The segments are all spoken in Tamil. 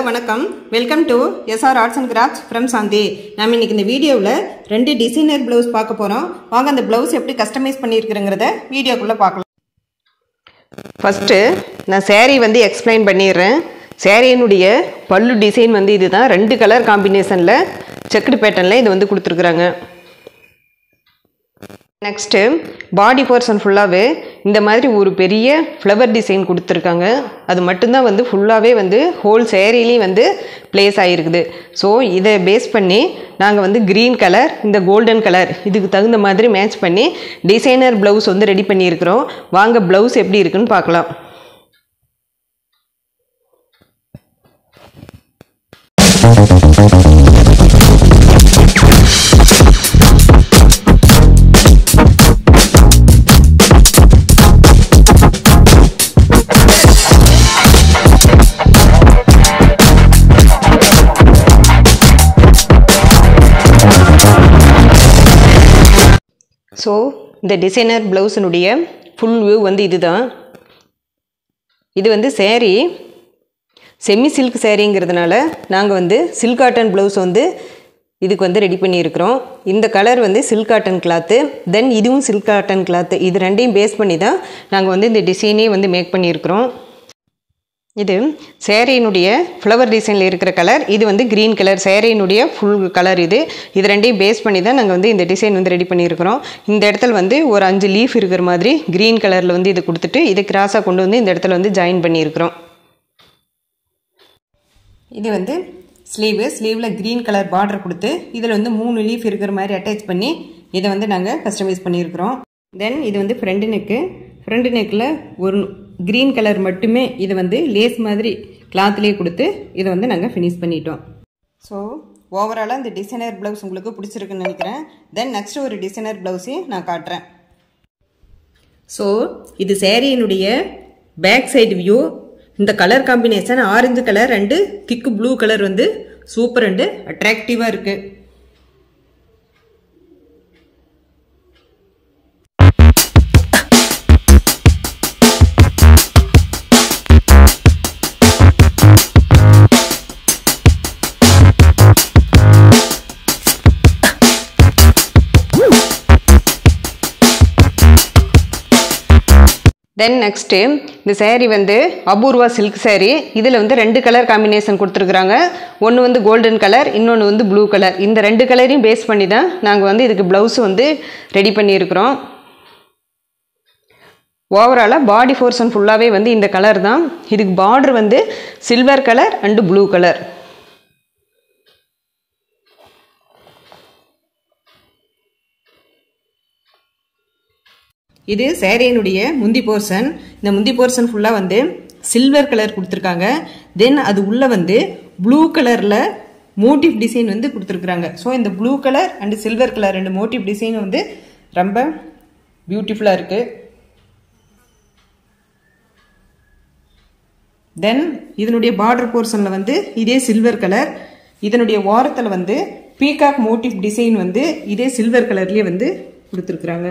வணக்கம் welcome to SR arts and crafts from Shanthi நம்ம இன்னைக்கு இந்த வீடியோவில் ரெண்டு டிசைனர் ப்ளவுஸ் பார்க்க போகிறோம் வாங்க அந்த ப்ளவுஸ் எப்படி கஸ்டமைஸ் பண்ணியிருக்கிறங்கிறத வீடியோக்குள்ளே பார்க்கலாம் ஃபஸ்ட்டு நான் saree வந்து எக்ஸ்பிளைன் பண்ணிடுறேன் சேரீனுடைய பல்லு டிசைன் வந்து இதுதான் ரெண்டு கலர் காம்பினேஷனில் செக்குடு பேட்டர்னில் இது வந்து கொடுத்துருக்குறாங்க நெக்ஸ்ட்டு பாடி போர்ஷன் ஃபுல்லாகவே இந்த மாதிரி ஒரு பெரிய ஃப்ளவர் டிசைன் கொடுத்துருக்காங்க அது மட்டும்தான் வந்து ஃபுல்லாகவே வந்து ஹோல் சேரீலையும் வந்து ப்ளேஸ் ஆகிருக்குது ஸோ இதை பேஸ் பண்ணி நாங்கள் வந்து க்ரீன் கலர் இந்த கோல்டன் கலர் இதுக்கு தகுந்த மாதிரி மேட்ச் பண்ணி டிசைனர் ப்ளவுஸ் வந்து ரெடி பண்ணியிருக்கிறோம் வாங்க ப்ளவுஸ் எப்படி இருக்குன்னு பார்க்கலாம் ஸோ இந்த டிசைனர் ப்ளவுஸினுடைய ஃபுல் வியூ வந்து இதுதான் இது வந்து சேரீ செமி சில்க் சேரீங்கிறதுனால நாங்கள் வந்து சில்க் காட்டன் ப்ளவுஸ் வந்து இதுக்கு வந்து ரெடி பண்ணியிருக்கிறோம் இந்த கலர் வந்து சில்க் காட்டன் கிளாத்து தென் இதுவும் சில்க் காட்டன் கிளாத்து இது ரெண்டையும் பேஸ் பண்ணி தான் நாங்கள் வந்து இந்த டிசைனே வந்து மேக் பண்ணியிருக்கிறோம் இது சேரீனுடைய ஃப்ளவர் டிசைனில் இருக்கிற கலர் இது வந்து க்ரீன் கலர் சேரீனுடைய ஃபுல் கலர் இது இது ரெண்டையும் பேஸ் பண்ணி தான் நாங்கள் வந்து இந்த டிசைன் வந்து ரெடி பண்ணியிருக்கிறோம் இந்த இடத்துல வந்து ஒரு அஞ்சு லீஃப் இருக்கிற மாதிரி க்ரீன் கலரில் வந்து இது கொடுத்துட்டு இது கிராஸாக கொண்டு வந்து இந்த இடத்துல வந்து ஜாயின் பண்ணியிருக்கிறோம் இது வந்து ஸ்லீவு ஸ்லீவில் க்ரீன் கலர் பார்டர் கொடுத்து இதில் வந்து மூணு லீஃப் இருக்கிற மாதிரி அட்டாச் பண்ணி இதை வந்து நாங்கள் கஸ்டமைஸ் பண்ணியிருக்கிறோம் தென் இது வந்து ஃப்ரண்ட் நெக்கு ஃப்ரண்ட் நெக்கில் ஒரு க்ரீன் கலர் மட்டுமே இது வந்து லேஸ் மாதிரி கிளாத்லேயே கொடுத்து இதை வந்து நாங்கள் ஃபினிஷ் பண்ணிட்டோம் ஸோ ஓவராலாக இந்த டிசைனர் ப்ளவுஸ் உங்களுக்கு பிடிச்சிருக்குன்னு நினைக்கிறேன் தென் நெக்ஸ்ட் ஒரு டிசைனர் ப்ளவுஸையும் நான் காட்டுறேன் ஸோ இது சேரீனுடைய பேக் சைடு வியூ இந்த colour combination orange colour and thick blue colour வந்து சூப்பர் அண்டு அட்ராக்டிவாக இருக்குது தென் நெக்ஸ்ட்டு இந்த சேரீ வந்து அபூர்வா சில்க் சேரீ இதில் வந்து ரெண்டு கலர் காம்பினேஷன் கொடுத்துருக்குறாங்க ஒன்று வந்து கோல்டன் கலர் இன்னொன்று வந்து ப்ளூ கலர் இந்த ரெண்டு கலரையும் பேஸ் பண்ணி தான் நாங்கள் வந்து இதுக்கு ப்ளவுஸ் வந்து ரெடி பண்ணியிருக்கிறோம் ஓவராலாக பாடி போர்ஷன் ஃபுல்லாகவே வந்து இந்த கலர் தான் இதுக்கு பார்டர் வந்து silver colour and blue colour இது சேரீனுடைய முந்தி போர்ஷன் இந்த முந்தி போர்ஷன் ஃபுல்லாக வந்து சில்வர் கலர் கொடுத்துருக்காங்க தென் அது உள்ளே வந்து ப்ளூ கலரில் மோட்டிவ் டிசைன் வந்து கொடுத்துருக்குறாங்க ஸோ இந்த blue colour and silver colour ரெண்டு மோட்டிவ் டிசைன் வந்து ரொம்ப பியூட்டிஃபுல்லாக இருக்குது தென் இதனுடைய பார்டர் போர்ஷனில் வந்து இதே சில்வர் கலர் இதனுடைய ஓரத்தில் வந்து பீகாக் மோட்டிவ் டிசைன் வந்து இதே சில்வர் கலர்லேயே வந்து கொடுத்துருக்குறாங்க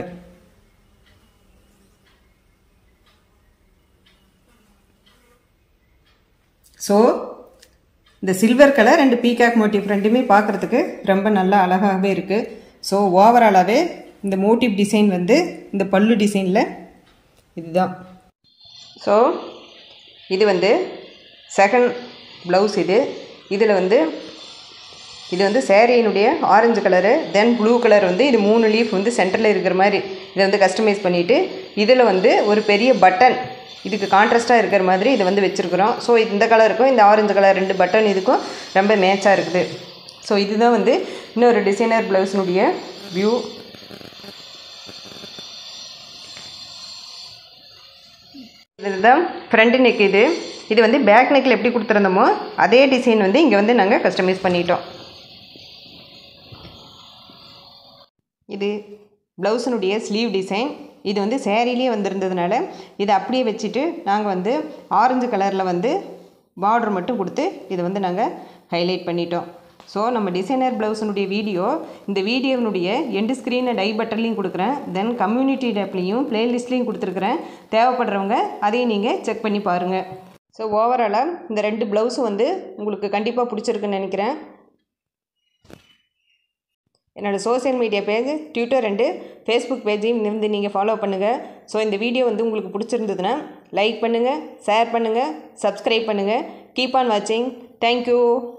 ஸோ இந்த silver colour and peacock motif ரெண்டுமே பார்க்குறதுக்கு ரொம்ப நல்லா அழகாகவே இருக்குது ஸோ ஓவராலாகவே இந்த மோட்டிவ் டிசைன் வந்து இந்த பல்லு டிசைனில் இதுதான் ஸோ இது வந்து செகண்ட் ப்ளவுஸ் இது இதில் வந்து இது வந்து சேரீனுடைய orange colour then blue colour வந்து இது மூணு லீஃப் வந்து சென்டரில் இருக்கிற மாதிரி இதை வந்து கஸ்டமைஸ் பண்ணிவிட்டு இதில் வந்து ஒரு பெரிய பட்டன் இதுக்கு கான்ட்ராஸ்ட்டாக இருக்கிற மாதிரி இதை வந்து வச்சுருக்குறோம் ஸோ இந்த கலருக்கும் இந்த ஆரஞ்சு கலர் ரெண்டு பட்டன் இதுக்கும் ரொம்ப மேட்சாக இருக்குது ஸோ இதுதான் வந்து இன்னொரு டிசைனர் ப்ளவுஸினுடைய வியூ இதுதான் ஃப்ரண்ட் நெக் இது இது வந்து பேக் நெக்கில் எப்படி கொடுத்துருந்தோமோ அதே டிசைன் வந்து இங்கே வந்து நாங்கள் கஸ்டமைஸ் பண்ணிட்டோம் இது ப்ளவுஸினுடைய ஸ்லீவ் டிசைன் இது வந்து சேரீலேயே வந்திருந்ததுனால இதை அப்படியே வச்சுட்டு நாங்கள் வந்து ஆரஞ்சு கலரில் வந்து பார்டர் மட்டும் கொடுத்து இதை வந்து நாங்கள் ஹைலைட் பண்ணிட்டோம் ஸோ நம்ம டிசைனர் ப்ளவுஸினுடைய வீடியோ இந்த வீடியோவினுடைய எண்டு ஸ்க்ரீன் அண்ட் ஐ பட்டன்லையும் கொடுக்குறேன் தென் கம்யூனிட்டி டேப்லேயும் ப்ளேலிஸ்ட்லேயும் கொடுத்துருக்குறேன் தேவைப்படுறவங்க அதையும் நீங்கள் செக் பண்ணி பாருங்கள் ஸோ ஓவராலாக இந்த ரெண்டு ப்ளவுஸும் வந்து உங்களுக்கு கண்டிப்பாக பிடிச்சிருக்குன்னு நினைக்கிறேன் என்னோடய social media page Twitter and Facebook பேஜையும் வந்து நீங்கள் ஃபாலோ பண்ணுங்கள் ஸோ இந்த வீடியோ வந்து உங்களுக்கு பிடிச்சிருந்ததுன்னா லைக் பண்ணுங்கள் ஷேர் பண்ணுங்கள் சப்ஸ்கிரைப் பண்ணுங்கள் கீப் ஆன் வாட்சிங் தேங்க்யூ